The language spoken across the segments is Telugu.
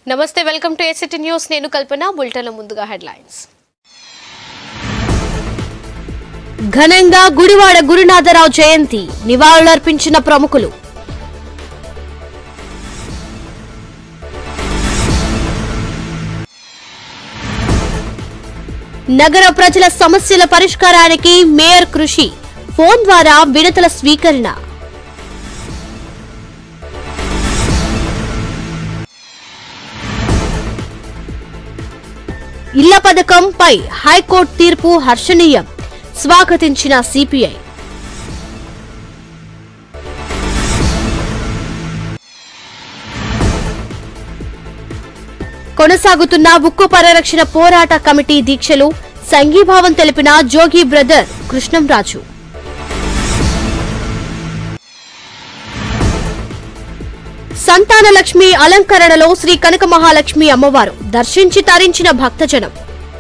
నమస్తే వెల్కమ్ టు ఎసిటీ న్యూస్ నేను కల్పన బులెటిన్ల ముందుగా హెడ్లైన్స్ ఘనంగా గుడివాడ గురునాథరావు జయంతి నివాళులర్పించిన ప్రముఖులు నగర ప్రజల సమస్యల పరిష్కారానికి మేయర్ కృషి ఫోన్ ద్వారా విడతల స్వీకరణ ఇళ్ల పథకంపై హైకోర్టు తీర్పు హర్షణీయం స్వాగతించిన సిపిఐ కొనసాగుతున్న ఉక్కు పరిరక్షణ పోరాట కమిటీ దీక్షలు సంఘీభావం తెలిపిన జోగి బ్రదర్ కృష్ణంరాజు సంతాన లక్ష్మి అలంకరణలో శ్రీ కనక మహాలక్ష్మి అమ్మవారు దర్శించి తరించిన భక్తజనం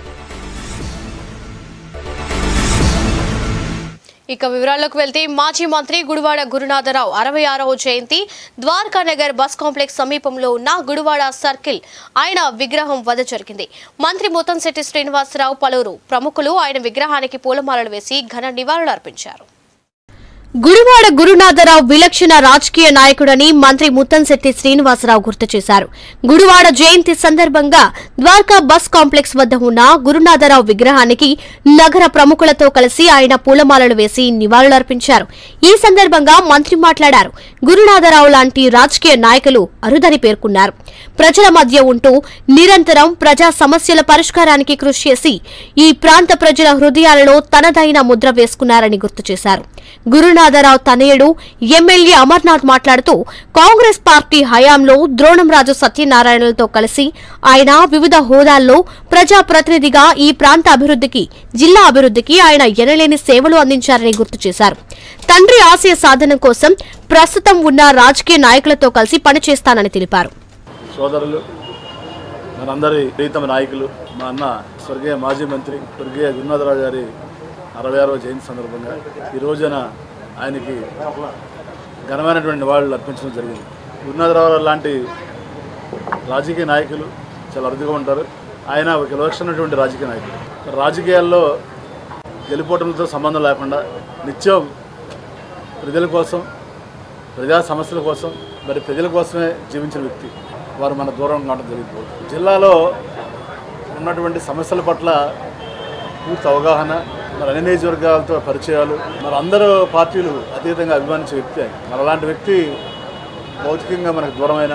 ఇక వివరాల్లోకి వెళ్తే మాజీ మంత్రి గుడివాడ గురునాథరావు అరవై ఆరవ జయంతి ద్వారకా నగర్ బస్ కాంప్లెక్స్ సమీపంలో ఉన్న గుడివాడ సర్కిల్ ఆయన విగ్రహం వద్ద జరిగింది మంత్రి ముత్తంశెట్టి శ్రీనివాసరావు పలువురు ప్రముఖులు ఆయన విగ్రహానికి పూలమాలలు వేసి ఘన నివాళులు అర్పించారు గుడివాడ గురునాథరావు విలక్షణ రాజకీయ నాయకుడని మంత్రి ముత్తంశెట్టి శ్రీనివాసరావు గుర్తు చేశారు గుడివాడ జయంతి సందర్భంగా ద్వారకా బస్ కాంప్లెక్స్ వద్ద ఉన్న గురునాథరావు విగ్రహానికి నగర ప్రముఖులతో కలిసి ఆయన పూలమాలలు వేసి నివాళులర్పించారు ఈ సందర్భంగా మంత్రి మాట్లాడారు గురునాథరావు లాంటి రాజకీయ నాయకులు అరుదని పేర్కొన్నారు ప్రజల మధ్య ఉంటూ నిరంతరం ప్రజా సమస్యల పరిష్కారానికి కృషి చేసి ఈ ప్రాంత ప్రజల హృదయాలలో తనదైన ముద్ర వేసుకున్నారని గుర్తు చేశారు గురునాథరావు తనయుడు ఎమ్మెల్యే అమర్నాథ్ మాట్లాడుతూ కాంగ్రెస్ పార్టీ హయాంలో ద్రోణంరాజు సత్యనారాయణలతో కలిసి ఆయన వివిధ హోదాల్లో ప్రజా ప్రతినిధిగా ఈ ప్రాంత అభివృద్ధికి జిల్లా అభివృద్ధికి ఆయన ఎనలేని సేవలు అందించారని గుర్తు చేశారు తండ్రి ఆశయ సాధన కోసం ప్రస్తుతం ఉన్న రాజకీయ నాయకులతో కలిసి పనిచేస్తానని తెలిపారు సోదరులు మనందరి ప్రీతమ నాయకులు మా అన్న స్వర్గీయ మాజీ మంత్రి స్వర్గీయ గురునాథరావు గారి అరవై ఆరవ జయంతి సందర్భంగా ఈ రోజున ఆయనకి ఘనమైనటువంటి నివాళులు అర్పించడం జరిగింది గురునాథరావు లాంటి రాజకీయ నాయకులు చాలా అరుదుగా ఉంటారు ఆయన ఒక విలక్షణమైనటువంటి రాజకీయ నాయకులు రాజకీయాల్లో గెలుపోవడంతో సంబంధం లేకుండా నిత్యం ప్రజల కోసం ప్రజా సమస్యల కోసం మరి ప్రజల కోసమే జీవించిన వ్యక్తి వారు మన దూరం కావడం జరిగింది జిల్లాలో ఉన్నటువంటి సమస్యల పట్ల పూర్తి అవగాహన మరి అన్ని నియోజకవర్గాలతో పరిచయాలు మరి అందరూ పార్టీలు అతీతంగా అభిమానించే వ్యక్తి ఆయన మరి అలాంటి వ్యక్తి భౌతికంగా మనకు దూరమైన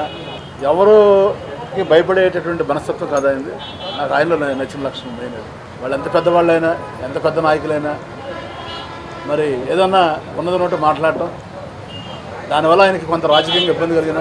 ఎవరుకి భయపడేటటువంటి మనస్తత్వం కాదైంది నాకు ఆయనలో న- నచ్చిన లక్షణం మెయిన్ అది. వాళ్ళు ఎంత పెద్దవాళ్ళైనా ఎంత పెద్ద నాయకులైనా మరి ఏదన్నా ఉన్నది ఉన్నట్టు మాట్లాడటం దానివల్ల ఆయనకి కొంత రాజకీయంగా ఇబ్బంది కలిగిన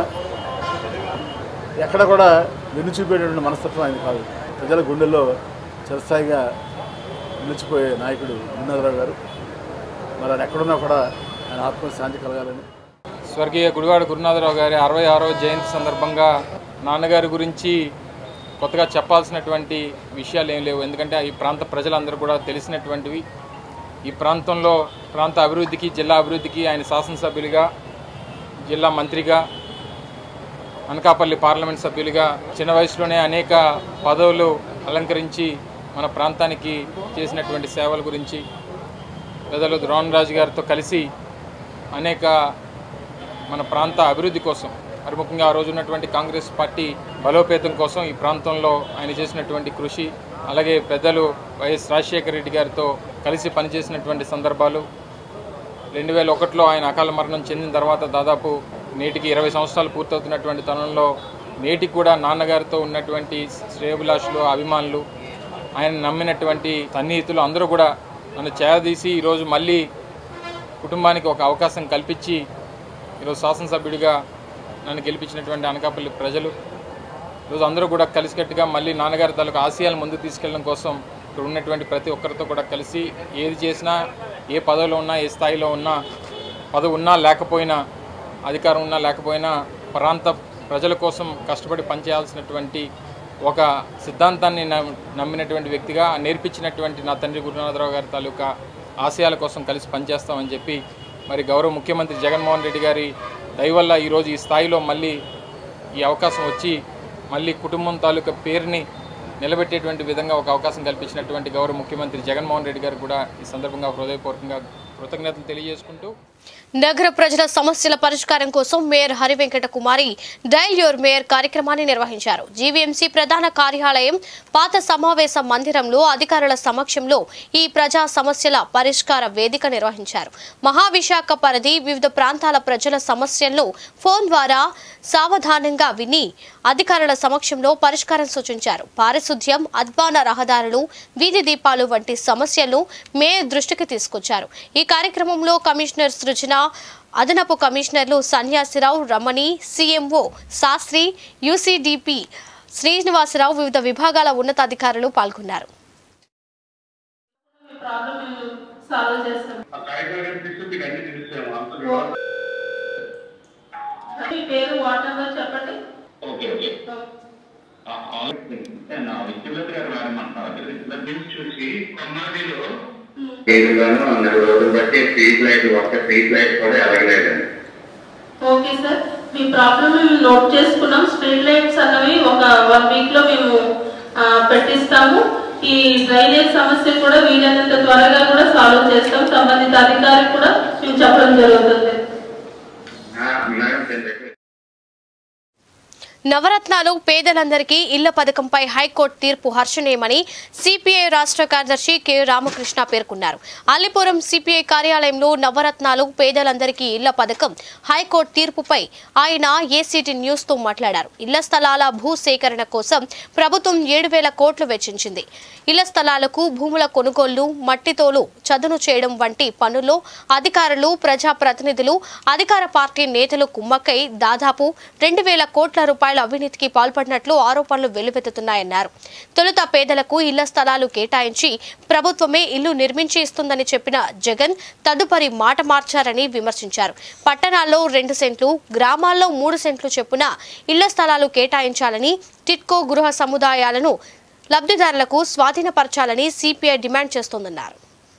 ఎక్కడ కూడా వెన్ను చూపేటటువంటి మనస్తత్వం ఆయన కాదు ప్రజల గుండెల్లో చిరస్థాయిగా నిలిచిపోయే నాయకుడు గురునాథరావు గారు మరి ఆయన ఎక్కడున్నా కూడా ఆయన ఆత్మ శాంతి కలగాలని స్వర్గీయ గుడివాడ గురునాథరావు గారి అరవై ఆరవ జయంతి సందర్భంగా నాన్నగారి గురించి కొత్తగా చెప్పాల్సినటువంటి విషయాలు ఏం లేవు ఎందుకంటే ఈ ప్రాంత ప్రజలందరూ కూడా తెలిసినటువంటివి ఈ ప్రాంతంలో ప్రాంత అభివృద్ధికి జిల్లా అభివృద్ధికి ఆయన శాసనసభ్యులుగా జిల్లా మంత్రిగా అనకాపల్లి పార్లమెంట్ సభ్యులుగా చిన్న వయసులోనే అనేక పదవులు అలంకరించి మన ప్రాంతానికి చేసినటువంటి సేవల గురించి పెద్దలు ద్రోణరాజు గారితో కలిసి అనేక మన ప్రాంత అభివృద్ధి కోసం మరి ముఖ్యంగా ఆ రోజు ఉన్నటువంటి కాంగ్రెస్ పార్టీ బలోపేతం కోసం ఈ ప్రాంతంలో ఆయన చేసినటువంటి కృషి అలాగే పెద్దలు వైఎస్ రాజశేఖర రెడ్డి గారితో కలిసి పనిచేసినటువంటి సందర్భాలు రెండు వేల ఒకటిలో ఆయన అకాల మరణం చెందిన తర్వాత దాదాపు నేటికి ఇరవై సంవత్సరాలు పూర్తవుతున్నటువంటి తరుణంలో నేటికి కూడా నాన్నగారితో ఉన్నటువంటి శ్రేయభిలాషులు అభిమానులు ఆయన నమ్మినటువంటి సన్నిహితులు అందరూ కూడా నన్ను చేరదీసి ఈరోజు మళ్ళీ కుటుంబానికి ఒక అవకాశం కల్పించి ఈరోజు శాసనసభ్యుడిగా నన్ను గెలిపించినటువంటి అనకాపల్లి ప్రజలు ఈరోజు అందరూ కూడా కలిసికట్టుగా మళ్ళీ నాన్నగారి తాలూకు ఆశయాలు ముందుకు తీసుకెళ్ళడం కోసం ఇక్కడ ఉన్నటువంటి ప్రతి ఒక్కరితో కూడా కలిసి ఏది చేసినా ఏ పదవిలో ఉన్నా ఏ స్థాయిలో ఉన్నా పదవి ఉన్నా లేకపోయినా అధికారం ఉన్నా లేకపోయినా ప్రాంత ప్రజల కోసం కష్టపడి పనిచేయాల్సినటువంటి ఒక సిద్ధాంతాన్ని నమ్- నమ్మినటువంటి వ్యక్తిగా నేర్పించినటువంటి నా తండ్రి గురునాథరావు గారి తాలూకా ఆశయాల కోసం కలిసి పనిచేస్తామని చెప్పి మరి గౌరవ ముఖ్యమంత్రి జగన్మోహన్ రెడ్డి గారి దయ వల్ల ఈరోజు ఈ స్థాయిలో మళ్ళీ ఈ అవకాశం వచ్చి మళ్ళీ కుటుంబం తాలూకా పేరుని నిలబెట్టేటువంటి విధంగా ఒక అవకాశం కల్పించినటువంటి గౌరవ ముఖ్యమంత్రి జగన్మోహన్ రెడ్డి గారు కూడా ఈ సందర్భంగా హృదయపూర్వకంగా కృతజ్ఞతలు తెలియజేసుకుంటూ నగర ప్రజల సమస్యల పరిష్కారం కోసం mayor Harivenkata Kumari dial your mayor కార్యక్రమాన్ని నిర్వహించారు జీవీఎంసీ ప్రధాన కార్యాలయం పాత సమావేశ మందిరంలో అధికారుల సమక్షంలో ఈ ప్రజా సమస్యల పరిష్కార వేదిక నిర్వహించారు మహావిశాఖ పరిధి వివిధ ప్రాంతాల ప్రజల సమస్యలను ఫోన్ ద్వారా సావధానంగా విని అధికారుల సమక్షంలో పరిష్కారం సూచించారు పారిశుధ్యం అద్వాన రహదారులు వీధి దీపాలు వంటి సమస్యలను మేయర్ దృష్టికి తీసుకొచ్చారు ఈ కార్యక్రమంలో కమిషనర్ సృజన అదనపు కమిషనర్లు సన్యాసిరావు రమణి సీఎంఓ శాస్త్రి యూసీడీపీ శ్రీనివాసరావు వివిధ విభాగాల ఉన్నతాధికారులు పాల్గొన్నారు ప్రాబ్లం మేము సాల్వ్ చేస్తాం మీ పేరు వార్డ్ నెంబర్ చెప్పండి ఓకే ఓకే నా విద్యుత్ గారు రాయమంటారు బిల్స్ చూసి కొన్నాదిలో కేజీలను నెల రోజులు బట్టి స్ట్రీట్ లైట్ ఒక్క స్ట్రీట్ లైట్ కూడా ఎలగలేదండి ఓకే సార్ మీ ప్రాబ్లం మేము నోట్ చేసుకున్నాం స్ట్రీట్ లైట్స్ అన్నవి ఒక వన్ వీక్ లో మేము ఆ, పెట్టిస్తాము ఈ డ్రైనేజ్ సమస్య కూడా వీలైనంత త్వరగా కూడా సాల్వ్ చేస్తాం సంబంధిత అధికారికి కూడా మేము చెప్పడం జరుగుతుంది మేడం చెప్పండి నవరత్నాలు పేదలందరికీ ఇళ్ల పథకంపై హైకోర్టు తీర్పు హర్షణీయమని సిపిఐ రాష్ట్ర కార్యదర్శి కె రామకృష్ణ పేర్కొన్నారు అల్లిపురం సిపిఐ కార్యాలయంలో నవరత్నాలు పేదలందరికీ ఇళ్ల పథకం హైకోర్టు తీర్పుపై ఆయన ఏసీటీ న్యూస్ తో మాట్లాడారు ఇళ్ల స్థలాల భూ సేకరణ కోసం ప్రభుత్వం ఏడు వేల కోట్లు వెచ్చించింది ఇళ్ల స్థలాలకు భూముల కొనుగోళ్లు మట్టితోలు చదును చేయడం వంటి పనుల్లో అధికారులు ప్రజాప్రతినిధులు అధికార పార్టీ నేతలు కుమ్మక్కై దాదాపు రెండు వేల కోట్ల రూపాయల అవినీతికి పాల్పడినట్లు ఆరోపణలు వెల్లువెత్తుతున్నాయన్నారు తొలుత పేదలకు ఇళ్ల స్థలాలు కేటాయించి ప్రభుత్వమే ఇల్లు నిర్మించి ఇస్తుందని చెప్పిన జగన్ తదుపరి మాట మార్చారని విమర్శించారు పట్టణాల్లో రెండు సెంట్లు గ్రామాల్లో మూడు సెంట్లు చొప్పున ఇళ్ల స్థలాలు కేటాయించాలని టిట్కో గృహ సముదాయాలను లబ్ధిదారులకు స్వాధీనపరచాలని సిపిఐ డిమాండ్ చేస్తోందన్నారు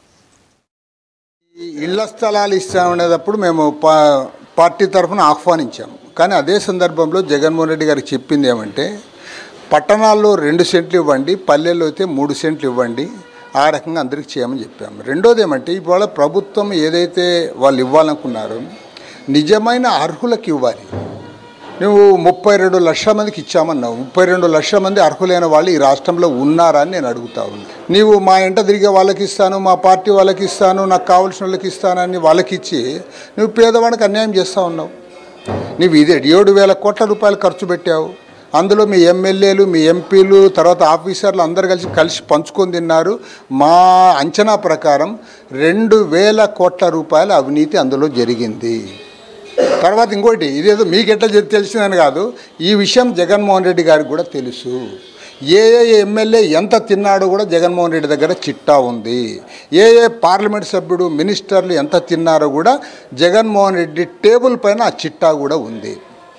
ఈ ఇళ్ల స్థలాలు ఇస్తామనేటప్పుడు మేము పా పార్టీ తరఫున ఆహ్వానించాము కానీ అదే సందర్భంలో జగన్మోహన్ రెడ్డి గారికి చెప్పింది ఏమంటే పట్టణాల్లో రెండు సెంట్లు ఇవ్వండి పల్లెల్లో అయితే మూడు సెంట్లు ఇవ్వండి ఆ రకంగా అందరికి చేయమని చెప్పాము రెండోది ఏమంటే ఇవాళ ప్రభుత్వం ఏదైతే వాళ్ళు ఇవ్వాలనుకున్నారో నిజమైన అర్హులకు ఇవ్వాలి నువ్వు ముప్పై రెండు లక్షల మందికి ఇచ్చామన్నావు ముప్పై రెండు లక్షల మంది అర్హులైన వాళ్ళు ఈ రాష్ట్రంలో ఉన్నారా అని నేను అడుగుతా ఉన్నా నీవు మా ఇంట తిరిగే వాళ్ళకి ఇస్తాను మా పార్టీ వాళ్ళకి ఇస్తాను నాకు కావాల్సిన వాళ్ళకి ఇస్తానని వాళ్ళకి ఇచ్చి నువ్వు పేదవాడికి అన్యాయం చేస్తూ ఉన్నావు నువ్వు ఇదే ఏడు వేల కోట్ల రూపాయలు ఖర్చు పెట్టావు అందులో మీ ఎమ్మెల్యేలు మీ ఎంపీలు తర్వాత ఆఫీసర్లు అందరు కలిసి కలిసి పంచుకొని తిన్నారు మా అంచనా ప్రకారం రెండు వేల కోట్ల రూపాయల అవినీతి అందులో జరిగింది తర్వాత ఇంకోటి ఇదేదో మీకు ఎట్లా తె- తెలిసిందని కాదు ఈ విషయం జగన్మోహన్ రెడ్డి గారికి కూడా తెలుసు ఏ ఏ ఎమ్మెల్యే ఎంత తిన్నాడో కూడా జగన్మోహన్ రెడ్డి దగ్గర చిట్టా ఉంది ఏ ఏ పార్లమెంట్ సభ్యుడు మినిస్టర్లు ఎంత తిన్నారో కూడా జగన్మోహన్ రెడ్డి టేబుల్ పైన ఆ చిట్టా కూడా ఉంది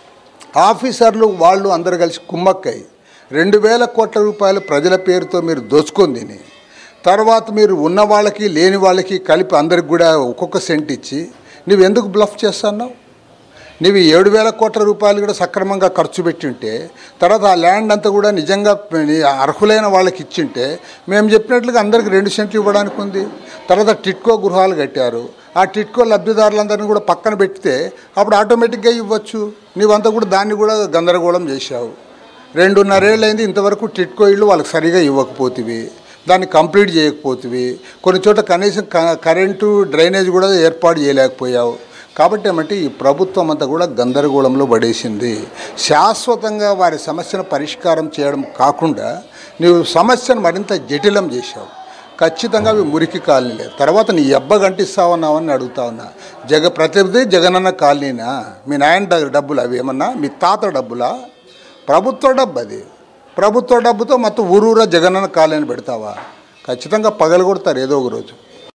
ఆఫీసర్లు వాళ్ళు అందరు కలిసి కుమ్మక్కై రెండు వేల కోట్ల రూపాయలు ప్రజల పేరుతో మీరు దోచుకొని తిని తర్వాత మీరు ఉన్న వాళ్ళకి లేని వాళ్ళకి కలిపి అందరికి కూడా ఒక్కొక్క సెంట్ ఇచ్చి నువ్వు ఎందుకు బ్లఫ్ చేస్తున్నావు నువ్వు ఏడు వేల కోట్ల రూపాయలు కూడా సక్రమంగా ఖర్చు పెట్టింటే తర్వాత ఆ ల్యాండ్ అంతా కూడా నిజంగా నీ అర్హులైన వాళ్ళకి ఇచ్చింటే మేము చెప్పినట్లుగా అందరికి రెండు సెంట్లు ఇవ్వడానికి ఉంది తర్వాత టిట్కో గృహాలు కట్టారు ఆ టిట్కో లబ్ధిదారులందరినీ కూడా పక్కన పెడితే అప్పుడు ఆటోమేటిక్గా ఇవ్వచ్చు నీవంతా కూడా దాన్ని కూడా గందరగోళం చేశావు రెండున్నరేళ్ళైంది ఇంతవరకు టిట్కో ఇళ్ళు వాళ్ళకి సరిగా ఇవ్వకపోతివి దాన్ని కంప్లీట్ చేయకపోతివి కొన్ని చోట్ల కనీసం క- కరెంటు డ్రైనేజ్ కూడా ఏర్పాటు చేయలేకపోయావు కాబట్టి ఏమంటే ఈ ప్రభుత్వం అంతా కూడా గందరగోళంలో పడేసింది శాశ్వతంగా వారి సమస్యను పరిష్కారం చేయడం కాకుండా నీవు సమస్యను మరింత జటిలం చేశావు ఖచ్చితంగా అవి మురికి కాలనీలే తర్వాత నీ ఎబ్బ గంటిస్తావన్నావని అడుగుతా ఉన్నా జగ ప్రతిదీ జగనన్న కాలనీనా మీ నాయన దగ్గర డబ్బులు అవి ఏమన్నా మీ తాత డబ్బులా ప్రభుత్వ డబ్బు అది ప్రభుత్వ డబ్బుతో మొత్తం ఊరూరా జగనన్న కాలనీ పెడతావా ఖచ్చితంగా పగలగొడతారు ఏదో ఒక రోజు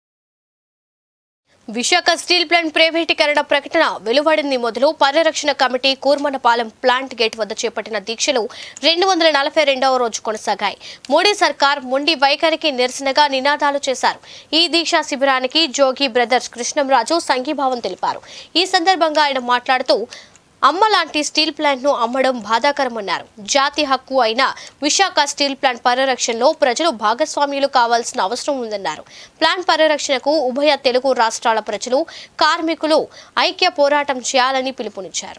విశాఖ స్టీల్ ప్లాంట్ ప్రైవేటీకరణ ప్రకటన వెలువడింది మొదలు పరిరక్షణ కమిటీ కూర్మనపాలెం ప్లాంట్ గేట్ వద్ద చేపట్టిన దీక్షలు రెండు వందల నలభై రెండవ రోజు కొనసాగాయి మోడీ సర్కార్ మొండి వైఖరికి నిరసనగా నినాదాలు చేశారు ఈ దీక్షా శిబిరానికి జోగి బ్రదర్స్ కృష్ణంరాజు సంఘీభావం తెలిపారు ఈ సందర్భంగా ఆయన మాట్లాడుతూ అమ్మ లాంటి స్టీల్ ప్లాంట్ ను అమ్మడం బాధాకరమన్నారు జాతి హక్కు అయిన విశాఖ స్టీల్ ప్లాంట్ పరిరక్షణలో ప్రజలు భాగస్వామ్యులు కావాల్సిన అవసరం ఉందన్నారు ప్లాంట్ పరిరక్షణకు ఉభయ తెలుగు రాష్ట్రాల ప్రజలు కార్మికులు ఐక్య పోరాటం చేయాలని పిలుపునిచ్చారు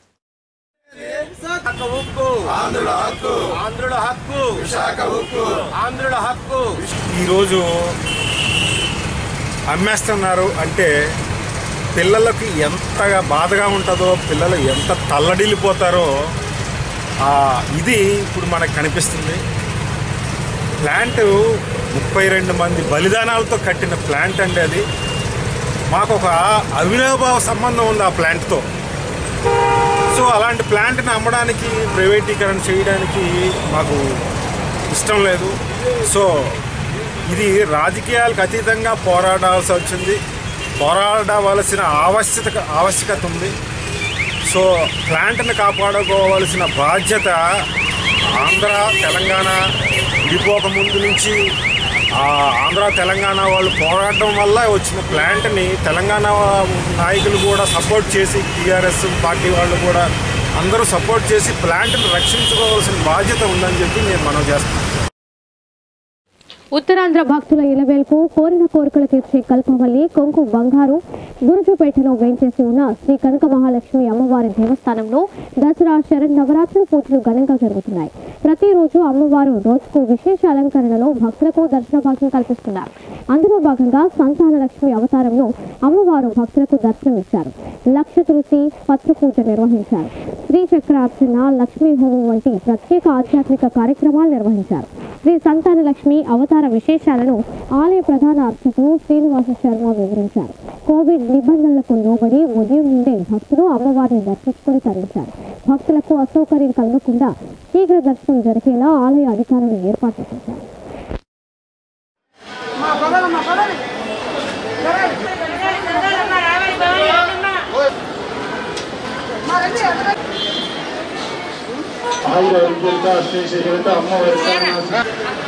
విశాఖ ఉక్కు ఆంధ్రుల హక్కు ఆంధ్రుల హక్కు విశాఖ ఉక్కు ఆంధ్రుల హక్కు ఈరోజు అమ్మేస్తున్నారు అంటే పిల్లలకి ఎంతగా బాధగా ఉంటుందో పిల్లలు ఎంత తల్లడిల్లిపోతారో ఆ, ఇది ఇప్పుడు మనకు కనిపిస్తుంది ప్లాంట్ ముప్పై రెండు మంది బలిదానాలతో కట్టిన ప్లాంట్ అండి అది మాకు ఒక అవినాభావ సంబంధం ఉంది ఆ ప్లాంట్తో సో అలాంటి ప్లాంట్ని అమ్మడానికి ప్రైవేటీకరణ చేయడానికి మాకు ఇష్టం లేదు సో ఇది రాజకీయాలకు అతీతంగా పోరాడాల్సి వచ్చింది పోరాడవలసిన ఆవశ్యక ఆవశ్యకత ఉంది సో ప్లాంట్ని కాపాడుకోవాల్సిన బాధ్యత ఆంధ్ర తెలంగాణ విడిపోక ముందు నుంచి ఆ ఆంధ్ర తెలంగాణ వాళ్ళు పోరాడడం వల్ల వచ్చిన ప్లాంట్ని తెలంగాణ నాయకులు కూడా సపోర్ట్ చేసి టీఆర్ఎస్ పార్టీ వాళ్ళు కూడా అందరూ సపోర్ట్ చేసి ప్లాంట్ని రక్షించుకోవాల్సిన బాధ్యత ఉందని చెప్పి నేను మనం చేస్తాను ఉత్తరాంధ్ర భక్తుల ఇలవేల్పు కోరిన కోరికలు తీర్చే కల్పవల్లి కొంకు బంగారు గురుజుపేటలో వేంచేసి ఉన్న శ్రీ కనక మహాలక్ష్మి అమ్మవారి దేవస్థానంలో దసరా శరణ్ నవరాత్రుల పూజలు ఘనంగా జరుగుతున్నాయి ప్రతిరోజు అమ్మవారు రోజుకు విశేష అలంకరణలో భక్తులకు దర్శన భాగ్యం కల్పిస్తున్నారు అందులో భాగంగా సంతాన లక్ష్మి అవతారంలో అమ్మవారు భక్తులకు దర్శనం ఇచ్చారు లక్ష తులసి పత్ర పూజ నిర్వహించారు శ్రీ చక్రార్చన లక్ష్మీ హోమం వంటి ప్రత్యేక ఆధ్యాత్మిక కార్యక్రమాలు నిర్వహించారు శ్రీ సంతాన లక్ష్మి అవతార విశేషాలను ఆలయ ప్రధాన అర్చకులు శ్రీనివాస శర్మ వివరించారు కోవిడ్ నిబంధనలకు లోబడి ఉదయం నుండే భక్తులు అమ్మవారిని దర్శించుకుని తరలించారు భక్తులకు అసౌకర్యం కలగకుండా శీఘ్ర దర్శనం జరిగేలా ఆలయ అధికారులు ఏర్పాట్లు చేశారు ఆయుర విద్యుత్ శ్రీశైలిత అమ్మవారి సన్నిధానం.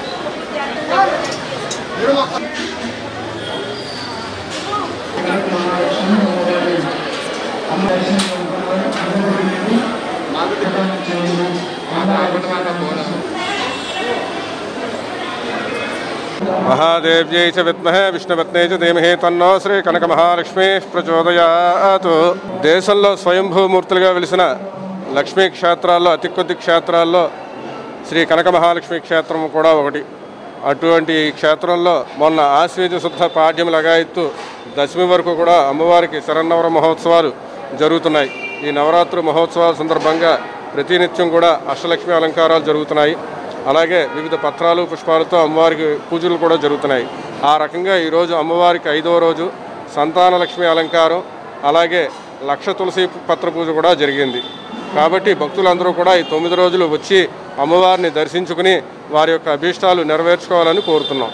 మహాదేవ్యై చ విద్మహే విష్ణుపత్నే చ ధీమహి తన్నో శ్రీ కనక మహాలక్ష్మి ప్రచోదయాత్ దేశంలో స్వయంభూమూర్తులుగా వెలిసిన లక్ష్మీ క్షేత్రాల్లో అతి కొద్ది క్షేత్రాల్లో శ్రీ కనక మహాలక్ష్మి క్షేత్రం కూడా ఒకటి అటువంటి ఈ క్షేత్రంలో మొన్న ఆశ్వేజ శుద్ధ పాడ్యం లగాయత్తు దశమి వరకు కూడా అమ్మవారికి శరన్నవర మహోత్సవాలు జరుగుతున్నాయి ఈ నవరాత్రి మహోత్సవాల సందర్భంగా ప్రతినిత్యం కూడా అష్టలక్ష్మి అలంకారాలు జరుగుతున్నాయి అలాగే వివిధ పత్రాలు పుష్పాలతో అమ్మవారికి పూజలు కూడా జరుగుతున్నాయి ఆ రకంగా ఈరోజు అమ్మవారికి ఐదవ రోజు సంతాన లక్ష్మి అలంకారం అలాగే లక్ష తులసి పత్ర పూజ కూడా జరిగింది కాబట్టి భక్తులందరూ కూడా ఈ తొమ్మిది రోజులు వచ్చి అమ్మవారిని దర్శించుకుని వారి యొక్క అభీష్టాలు నెరవేర్చుకోవాలని కోరుతున్నాం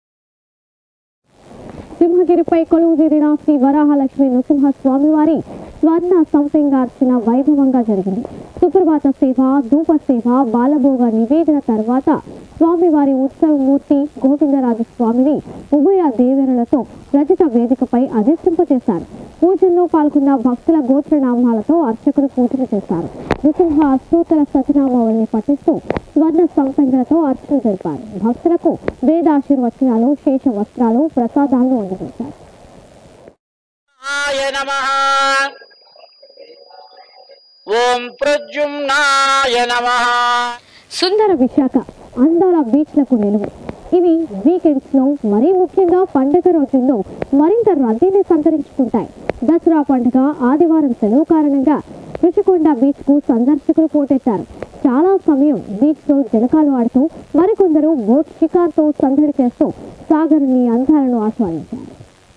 సింహగిరిపై కొలువు తీరిన శ్రీ వరాహలక్ష్మి నృసింహ స్వామివారి స్వర్ణ సంపింగార్చన వైభవంగా జరిగింది సుప్రభాత సేవ ధూప సేవ బాలభోగ నివేదన తర్వాత స్వామివారి ఉత్సవమూర్తి గోవిందరాజు స్వామిని ఉభయ దేవేరులతో రచిత వేదికపై అధిష్టింపచేశారు పూజల్లో పాల్గొన్న భక్తుల గోత్రనామాలతో అర్చకులు పూజలు చేశారు నృసింహ అష్టోత్తర సతనామావళిని పఠిస్తూ స్వర్ణ సంపెంగలతో అర్చన జరిపారు భక్తులకు వేదాశీర్వచనాలు శేష వస్త్రాలు ప్రసాదాలను అందజేశారు ఆయ నమః ఓం ప్రద్యుమ్నాయ నమః సుందర విశాఖ అందాల బీచ్లకు నిలువు ఇవి వీకెండ్స్ లో మరీ ముఖ్యంగా పండగ రోజుల్లో మరింత రద్దీని సంతరించుకుంటాయి దసరా పండుగ ఆదివారం సెలవు కారణంగా రుషికొండ బీచ్ కు సందర్శకులు పోటెత్తారు చాలా సమయం బీచ్ లో జలకాలు ఆడుతూ మరికొందరు బోట్ షికార్తో సందడి చేస్తూ సాగర్ని అందాలను ఆస్వాదించారు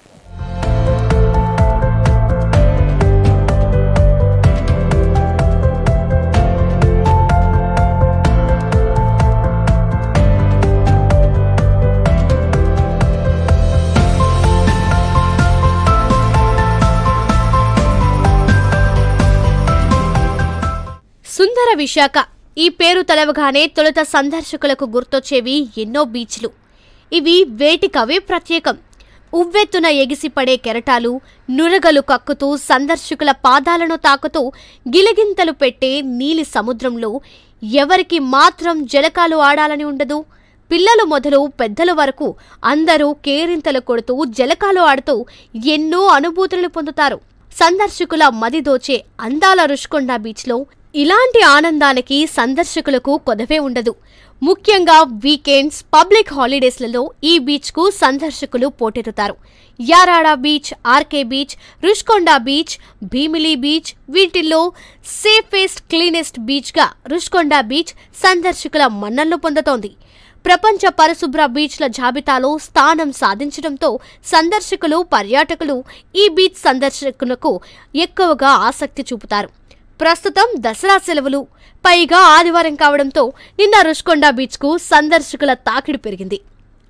సుందర విశాఖ ఈ పేరు తలవగానే తొలుత సందర్శకులకు గుర్తొచ్చేవి ఎన్నో బీచ్లు ఇవి వేటికవే ప్రత్యేకం ఉవ్వెత్తున ఎగిసిపడే కెరటాలు నురగలు కక్కుతూ సందర్శకుల పాదాలను తాకుతూ గిలిగింతలు పెట్టే నీలి సముద్రంలో ఎవరికి మాత్రం జలకాలు ఆడాలని ఉండదు పిల్లలు మొదలు పెద్దల వరకు అందరూ కేరింతలు కొడుతూ జలకాలు ఆడుతూ ఎన్నో అనుభూతులను పొందుతారు సందర్శకుల మది దోచే అందాల రుషికొండ బీచ్లో ఇలాంటి ఆనందానికి సందర్శకులకు కొదవే ఉండదు ముఖ్యంగా వీకెండ్స్ పబ్లిక్ హాలిడేస్లలో ఈ బీచ్కు సందర్శకులు పోటెత్తుతారు Yarada beach RK beach Rushikonda beach Bhimili beach వీటిల్లో సేఫెస్ట్ క్లీనెస్ట్ బీచ్గా రుషికొండ బీచ్ సందర్శకుల మన్నలను పొందుతోంది ప్రపంచ పరిశుభ్ర బీచ్ల జాబితాలో స్థానం సాధించడంతో సందర్శకులు పర్యాటకులు ఈ బీచ్ సందర్శకులకు ఎక్కువగా ఆసక్తి చూపుతారు ప్రస్తుతం దసరా సెలవులు పైగా ఆదివారం కావడంతో నిన్న రుషికొండ బీచ్కు సందర్శకుల తాకిడి పెరిగింది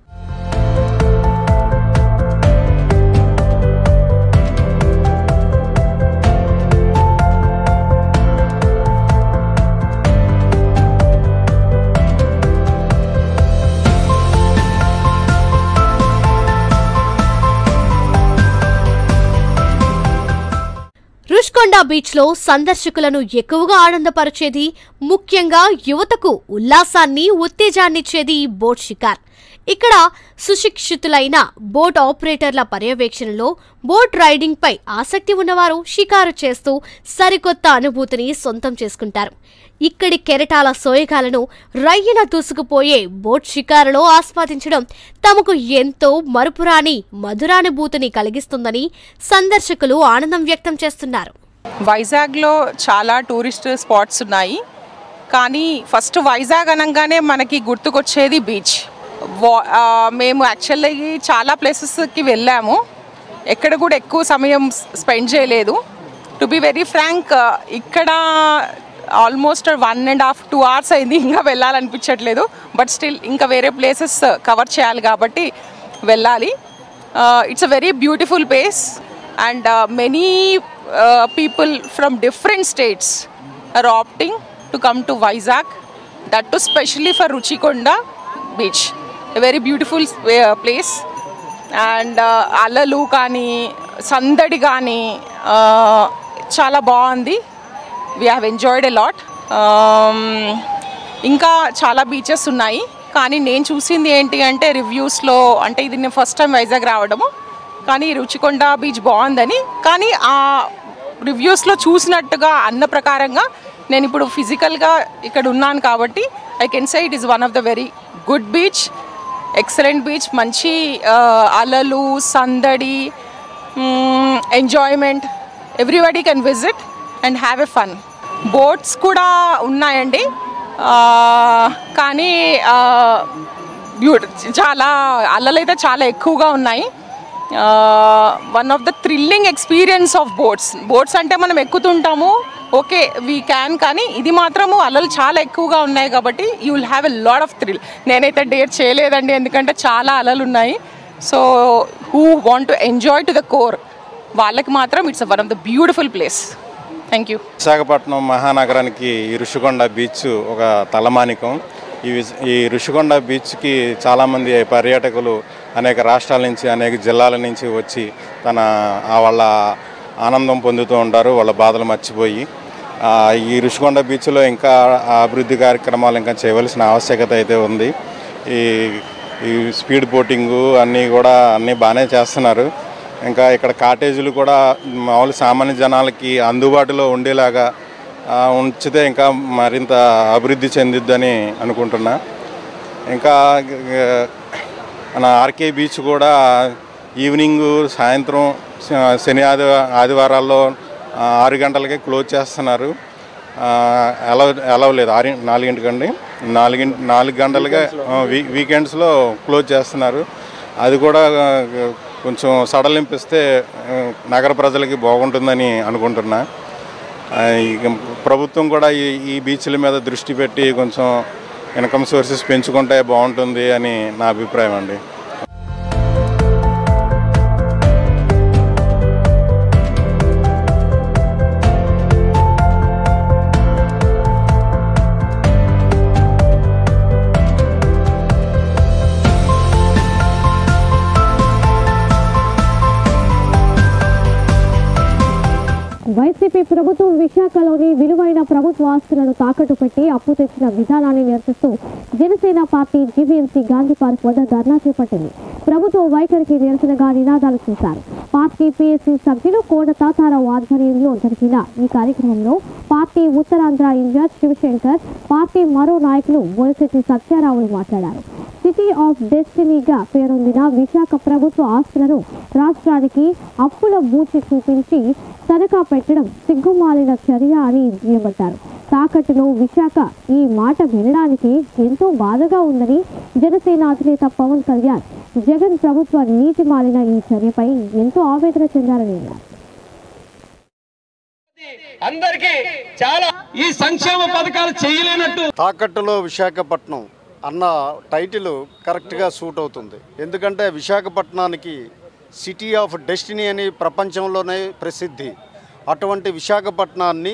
రుషికొండ బీచ్లో సందర్శకులను ఎక్కువగా ఆనందపరిచేది ముఖ్యంగా యువతకు ఉల్లాసాన్ని ఉత్తేజాన్నిచ్చేది ఈ బోట్ షికార్ ఇక్కడ సుశిక్షితులైన బోట్ ఆపరేటర్ల పర్యవేక్షణలో బోట్ రైడింగ్ పై ఆసక్తి ఉన్నవారు షికారు చేస్తూ సరికొత్త అనుభూతిని సొంతం చేసుకుంటారు ఇక్కడి కెరటాల సోయగాలను రయ్యన దూసుకుపోయే బోట్ షికారులో ఆస్వాదించడం తమకు ఎంతో మరుపురాని మధురానుభూతిని కలిగిస్తుందని సందర్శకులు ఆనందం వ్యక్తం చేస్తున్నారు వైజాగ్లో చాలా టూరిస్ట్ స్పాట్స్ ఉన్నాయి కానీ ఫస్ట్ వైజాగ్ అనగానే మనకి గుర్తుకొచ్చేది బీచ్ వా- ఆ, మేము యాక్చువల్లీ చాలా ప్లేసెస్కి వెళ్ళాము ఎక్కడ కూడా ఎక్కువ సమయం స్పెండ్ చేయలేదు టు బి వెరీ ఫ్రాంక్ ఇక్కడ almost one and half two hours అయింది ఇంకా వెళ్ళాలనిపించట్లేదు బట్ స్టిల్ ఇంకా వేరే ప్లేసెస్ కవర్ చేయాలి కాబట్టి వెళ్ళాలి it's a very beautiful place and many people from different states are opting to come to Vizag that too specially for Rushikonda beach a very beautiful place and అలలు కానీ సందడి కానీ చాలా బాగుంది we have enjoyed a lot ఇంకా చాలా బీచెస్ ఉన్నాయి కానీ నేను చూసింది ఏంటి అంటే రివ్యూస్లో అంటే ఇది నేను ఫస్ట్ టైం వైజాగ్ రావడము కానీ రుచికొండ బీచ్ బాగుందని కానీ ఆ రివ్యూస్లో చూసినట్టుగా అన్న ప్రకారంగా నేను ఇప్పుడు ఫిజికల్గా ఇక్కడ ఉన్నాను కాబట్టి I can say it is one of the very good beach excellent beach మంచి ఆ, అలలు సందడి enjoyment everybody can visit and have a fun boats కూడా ఉన్నాయండి ఆ, కానీ బ్యూటి చాలా అలలు అయితే చాలా ఎక్కువగా ఉన్నాయి one of the thrilling experience of boats boats అంటే మనం ఎక్కుతుంటాము ఓకే వీ క్యాన్ కానీ ఇది మాత్రము అలలు చాలా ఎక్కువగా ఉన్నాయి కాబట్టి you will have a lot of thrill నేనైతే డేట్ చేయలేదండి ఎందుకంటే చాలా అలలు ఉన్నాయి so who want to enjoy to the core వాళ్ళకి మాత్రం it's one of the beautiful place thank you Visakhapatnam మహానగరానికి ఈ ఋషికొండ బీచ్ ఒక తలమానికం ఈ విశ- ఈ ఋషికొండ బీచ్కి చాలామంది పర్యాటకులు అనేక రాష్ట్రాల నుంచి అనేక జిల్లాల నుంచి వచ్చి తన ఆ వాళ్ళ ఆనందం పొందుతూ ఉంటారు వాళ్ళ బాధలు మర్చిపోయి ఆ, ఈ ఋషికొండ బీచ్లో ఇంకా అభివృద్ధి కార్యక్రమాలు ఇంకా చేయవలసిన ఆవశ్యకత అయితే ఉంది ఈ ఈ స్పీడ్ బోటింగు అన్నీ కూడా అన్నీ బాగానే చేస్తున్నారు ఇంకా ఇక్కడ కాటేజీలు కూడా మామూలు సామాన్య జనాలకి అందుబాటులో ఉండేలాగా ఆ, ఉంచితే ఇంకా మరింత అభివృద్ధి చెందిద్దని అనుకుంటున్నా ఇంకా గ- మన ఆర్కే బీచ్ కూడా ఈవినింగ్ సాయంత్రం శ- శని ఆది ఆదివారాల్లో ఆ, ఆరు గంటలకే క్లోజ్ చేస్తున్నారు ఎలా ఎలా లేదు ఆరు నాలుగింటికండి నాలుగింటి నాలుగు గంటలుగా ఆ, వీ వీకెండ్స్లో క్లోజ్ చేస్తున్నారు అది కూడా ఆ, కొంచెం సడలింపిస్తే ఆ, నగర ప్రజలకి బాగుంటుందని అనుకుంటున్నా ఆ, ఇక ప్రభుత్వం కూడా ఈ ఈ బీచ్ల మీద దృష్టి పెట్టి కొంచెం ఇన్కమ్ సోర్సెస్ పెంచుకుంటే బాగుంటుంది అని నా అభిప్రాయం అండి వైసీపీ ప్రభుత్వం విశాఖలోని విలువైన ప్రభుత్వ ఆస్తులను తాకట్టు పెట్టి అప్పు తెచ్చిన విధానాన్ని నిరసిస్తూ Janasena party GVMC Gandhi park వద్ద ధర్నా చేపట్టింది ప్రభుత్వ వైఖరికి నిరసనగా నినాదాలు చేశారు పార్టీ పీఎస్సీ సభ్యులు కోట తాతారావు ఆధ్వర్యంలో జరిగిన ఈ కార్యక్రమంలో party Uttarandhra in charge Sivasankar party మరో నాయకులు బొలిశెట్టి సత్యారావులు మాట్లాడారు సిటీ ఆఫ్ డెస్టినీగా పేరొందిన విశాఖ ప్రభుత్వ ఆస్తులను రాష్ట్రానికి అప్పుల బూచి చూపించి తనఖా పెట్టడం సిగ్గుమాలిన చర్య అని దుయ్యబట్టారు తాకట్టులో విశాఖ ఈ మాట వినడానికి ఎంతో బాధగా ఉందని జనసేన అధినేత పవన్ కళ్యాణ్ జగన్ ప్రభుత్వ నీతి మాలిన ఈ చర్యపై ఎంతో ఆవేదన చెందారని అన్నారు అందరికీ చాలా ఈ సంక్షేమ పథకాలు చేయలేనట్టు తాకట్టులో విశాఖపట్నం అన్న టైటిల్ కరెక్ట్గా సూట్ అవుతుంది ఎందుకంటే విశాఖపట్నానికి సిటీ ఆఫ్ డెస్టినీ అని ప్రపంచంలోనే ప్రసిద్ధి అటువంటి విశాఖపట్నాన్ని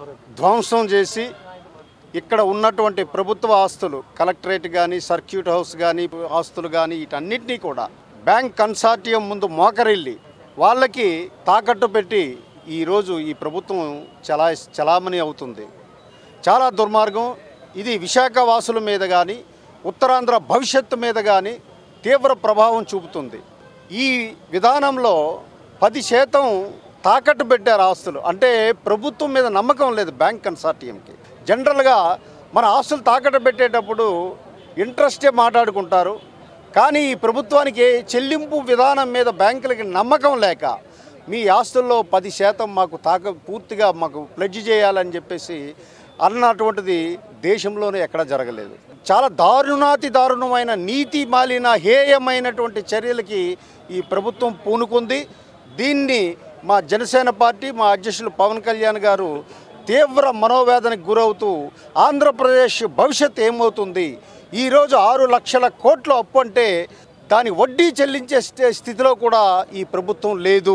ధ్వంసం చేసి ఇక్కడ ఉన్నటువంటి ప్రభుత్వ ఆస్తులు కలెక్టరేట్ కానీ సర్క్యూట్ హౌస్ కానీ ఆస్తులు కానీ వీటన్నిటినీ కూడా బ్యాంక్ కన్సార్టియం ముందు మోకరిల్లి వాళ్ళకి తాకట్టు పెట్టి ఈరోజు ఈ ప్రభుత్వం చలా చలామణి అవుతుంది చాలా దుర్మార్గం ఇది విశాఖ వాసుల మీద కానీ ఉత్తరాంధ్ర భవిష్యత్తు మీద కానీ తీవ్ర ప్రభావం చూపుతుంది ఈ విధానంలో పది శాతం తాకట్టు పెట్టారు ఆస్తులు అంటే ప్రభుత్వం మీద నమ్మకం లేదు బ్యాంక్ కన్సార్టియంకి జనరల్గా మన ఆస్తులు తాకట్టు పెట్టేటప్పుడు ఇంట్రెస్టే మాట్లాడుకుంటారు కానీ ఈ ప్రభుత్వానికి చెల్లింపు విధానం మీద బ్యాంకులకి నమ్మకం లేక మీ ఆస్తుల్లో పది శాతం మాకు తాక పూర్తిగా మాకు ప్లెడ్జ్ చేయాలని చెప్పేసి అన్నటువంటిది దేశంలోనే ఎక్కడ జరగలేదు చాలా దారుణాతి దారుణమైన నీతి మాలిన హేయమైనటువంటి చర్యలకి ఈ ప్రభుత్వం పూనుకుంది దీన్ని మా జనసేన పార్టీ మా అధ్యక్షులు పవన్ కళ్యాణ్ గారు తీవ్ర మనోవేదనకు గురవుతూ ఆంధ్రప్రదేశ్ భవిష్యత్ ఏమవుతుంది ఈరోజు ఆరు లక్షల కోట్ల అప్పు అంటే దాని వడ్డీ చెల్లించే స్థి- స్థితిలో కూడా ఈ ప్రభుత్వం లేదు